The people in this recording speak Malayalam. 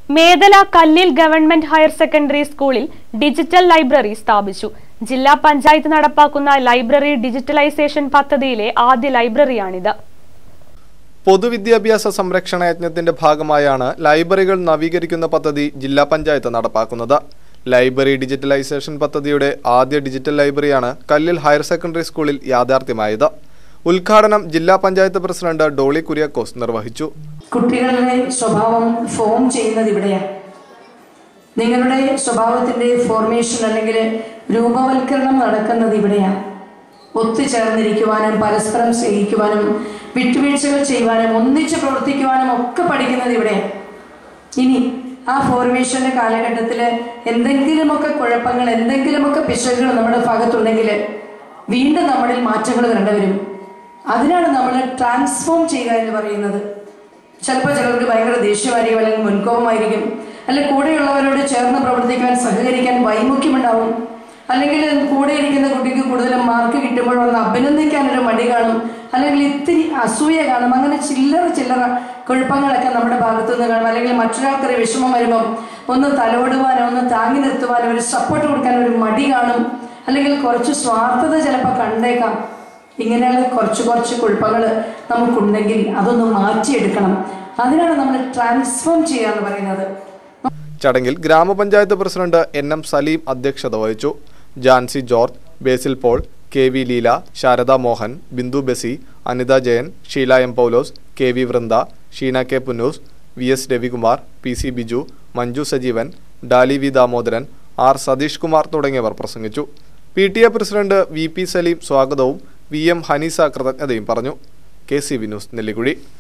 മേദല കല്ലിൽ ഗവൺമെന്റ് ഹയർ സെക്കൻഡറി സ്കൂളിൽ ഡിജിറ്റൽ ലൈബ്രറി സ്ഥാപിച്ചു ജില്ലാ പഞ്ചായത്ത് നടപ്പാക്കുന്ന ലൈബ്രറി ഡിജിറ്റലൈസേഷൻ പദ്ധതിയിലെ ആദ്യ ലൈബ്രറിയാണിത് പൊതുവിദ്യാഭ്യാസ സംരക്ഷണ യജ്ഞത്തിന്റെ ഭാഗമായാണ് ലൈബ്രറികൾ നവീകരിക്കുന്ന പദ്ധതി ജില്ലാ പഞ്ചായത്ത് നടപ്പാക്കുന്നത് ലൈബ്രറി ഡിജിറ്റലൈസേഷൻ പദ്ധതിയുടെ ആദ്യ ഡിജിറ്റൽ ലൈബ്രറിയാണ് കല്ലിൽ ഹയർ സെക്കൻഡറി സ്കൂളിൽ യാഥാർത്ഥ്യമായത് ഉദ്ഘാടനം ജില്ലാ പഞ്ചായത്ത് പ്രസിഡന്റ് ഡോളി കുര്യാക്കോസ് നിർവഹിച്ചു കുട്ടികളുടെ സ്വഭാവം ഫോം ചെയ്യുന്നത് ഇവിടെയാണ് നിങ്ങളുടെ സ്വഭാവത്തിന്റെ ഫോർമേഷൻ അല്ലെങ്കിൽ രൂപവൽക്കരണം നടക്കുന്നത് ഇവിടെയാണ് ഒത്തുചേർന്നിരിക്കുവാനും പരസ്പരം സ്നേഹിക്കുവാനും വിട്ടുവീഴ്ചകൾ ചെയ്യുവാനും ഒന്നിച്ച് പ്രവർത്തിക്കുവാനും ഒക്കെ പഠിക്കുന്നത് ഇവിടെയാണ് ഇനി ആ ഫോർമേഷന്റെ കാലഘട്ടത്തിൽ എന്തെങ്കിലുമൊക്കെ കുഴപ്പങ്ങൾ എന്തെങ്കിലുമൊക്കെ പിശകുകൾ നമ്മുടെ ഭാഗത്തുണ്ടെങ്കിൽ വീണ്ടും നമ്മളിൽ മാറ്റങ്ങൾ വരേണ്ടി വരും അതിനാണ് നമ്മൾ ട്രാൻസ്ഫോം ചെയ്യുക എന്ന് പറയുന്നത് ചിലപ്പോൾ ചിലർക്ക് ഭയങ്കര ദേഷ്യമായിരിക്കും അല്ലെങ്കിൽ മുൻകോപമായിരിക്കും അല്ലെങ്കിൽ കൂടെയുള്ളവരോട് ചേർന്ന് പ്രവർത്തിക്കാൻ സഹകരിക്കാൻ വൈമുഖ്യമുണ്ടാവും അല്ലെങ്കിൽ കൂടെ ഇരിക്കുന്ന കുട്ടിക്ക് കൂടുതലും മാർക്ക് കിട്ടുമ്പോൾ ഒന്ന് അഭിനന്ദിക്കാനൊരു മടി കാണും അല്ലെങ്കിൽ ഇത്തിരി അസൂയ കാണും അങ്ങനെ ചില്ലറ ചില്ലറ കുഴപ്പങ്ങളൊക്കെ നമ്മുടെ ഭാഗത്തു നിന്ന് കാണും അല്ലെങ്കിൽ മറ്റൊരാൾക്കൊരു വിഷമം വരുമ്പം ഒന്ന് തലോടുവാനോ ഒന്ന് താങ്ങി നിർത്തുവാനോ ഒരു സപ്പോർട്ട് കൊടുക്കാൻ ഒരു മടി കാണും അല്ലെങ്കിൽ കുറച്ച് സ്വാർത്ഥത ചിലപ്പോൾ കണ്ടേക്കാം ഇങ്ങനെയുള്ള കുറച്ച് കുറച്ച് കുഴപ്പങ്ങൾ നമുക്കുണ്ടെങ്കിൽ അതൊന്ന് മാറ്റിയെടുക്കണം അതിനാണ് നമ്മൾ ട്രാൻസ്ഫോം ചെയ്യുക എന്ന് പറയുന്നത് ചടങ്ങിൽ ഗ്രാമപഞ്ചായത്ത് പ്രസിഡന്റ് എൻ എം സലീം അധ്യക്ഷത വഹിച്ചു Jancy George Basil Paul K V Leela Sharada Mohan Bindu Besy Anitha Jayan Sheela M Paulose K V Vrinda Sheena K Punnoose V S Ravikumar P C Biju Manju Sajeevan Daly V Damodaran R Satheesh Kumar തുടങ്ങിയവർ പ്രസംഗിച്ചു P T A president V P Saleem സ്വാഗതവും വി എം ഹനീസ കൃതജ്ഞതയും പറഞ്ഞു K C V news Nellikuzhi